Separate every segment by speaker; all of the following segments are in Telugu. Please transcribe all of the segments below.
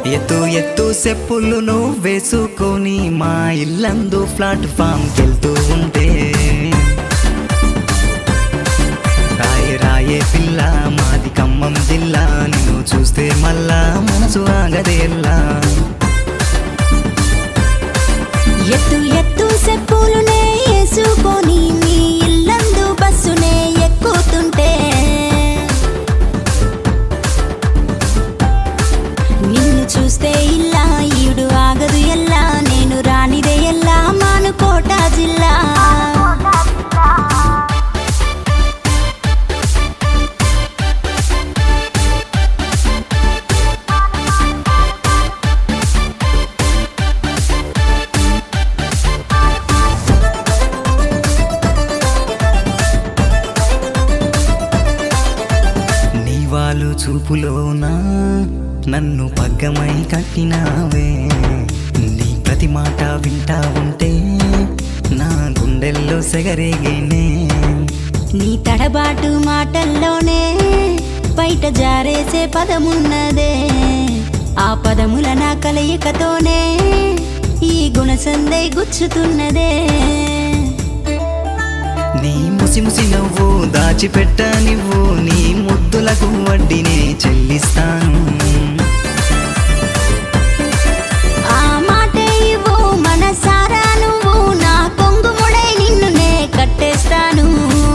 Speaker 1: ఎత్తు ఎత్తు చెప్పులు నువ్వు వేసుకొని మా ఇల్లందు ప్లాట్ఫామ్ కెళ్తూ ఉంటే రాయే రాయే పిల్ల మాది ఖమ్మం జిల్లా నిన్ను చూస్తే మళ్ళా మనసు ఆగదేల్లా
Speaker 2: ఎత్తు ఎత్తు చెప్పులునే వేసుకొని మీ ఇల్లందు బస్సునే ఎక్కుతుంటే నిన్ను చూస్తే ఇల్లా ఈడు ఆగదు ఎల్లా నేను రానిదే ఎల్లా మానుకోట జిల్లా
Speaker 1: నీ వాళ్ళు చూపులోనా నన్ను పగ్గమై కట్టినావే నీ ప్రతి మాట వింటా ఉంటే నా గుండెల్లో సెగరేగేనే
Speaker 2: నీ తడబాటు మాటల్లోనే బయట జారేసే పదమున్నదే ఆ పదముల నా కలయికతోనే ఈ గుణసందే గుచ్చుతున్నదే
Speaker 1: నీ ముసి ముసి నవ్వు దాచిపెట్ట నువ్వు నీ ముద్దులకు వడ్డీనే చెల్లిస్తాను
Speaker 2: ఆ మాటే ఇవ్వు మనసారా నువ్వు నా కొంగుముడై నిన్ను నే కట్టేస్తాను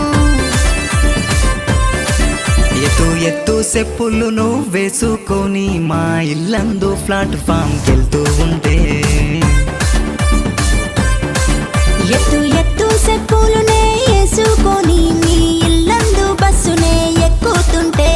Speaker 1: ఎత్తు ఎత్తు చెప్పులు నువ్వు వేసుకొని మా ఇల్లందు ప్లాట్ఫామ్ కెళ్తూ ఉంటే
Speaker 2: ఎత్తు ఎత్తు చెప్పులునే వేసుకొని మీ ఇల్లందు బస్సునే ఎక్కుతుంటే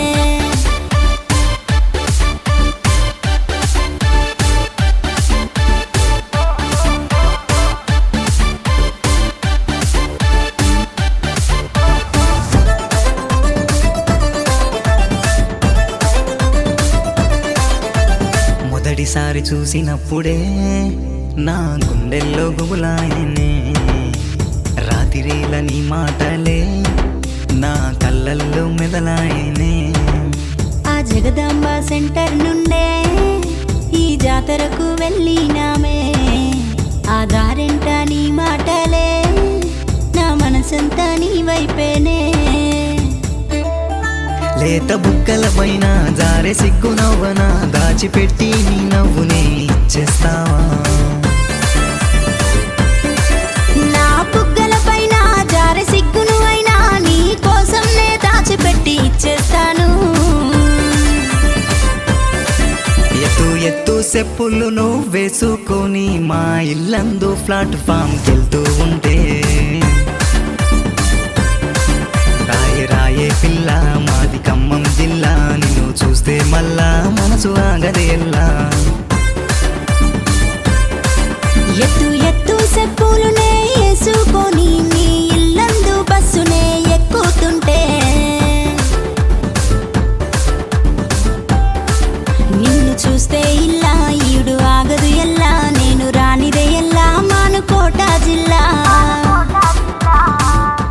Speaker 1: మొదటిసారి చూసినప్పుడే నా గుండెల్లో గుబులాయనే రాతిరేల నీ మాటలే నా కళ్ళల్లో మెదలాయనే
Speaker 2: ఆ జగదాంబ సెంటర్ నుండే ఈ జాతరకు వెళ్ళినామే ఆ దారెంట నీ మాటలే నా మనసంతా నీ వైపేనే
Speaker 1: లేత బుక్కల పైన జారె సిగ్గు నవ్వన దాచిపెట్టి నీ నవ్వునే ఇచ్చేస్తావా
Speaker 2: నా బుగ్గల పైన జారె సిగ్గును అయినా నీ కోసం నే దాచిపెట్టి ఇచ్చేస్తాను
Speaker 1: ఎత్తు ఎత్తు చెప్పులు నువ్వు వేసుకొని మా ఇల్లందు ప్లాట్ఫామ్ కెళ్తూ ఉంటే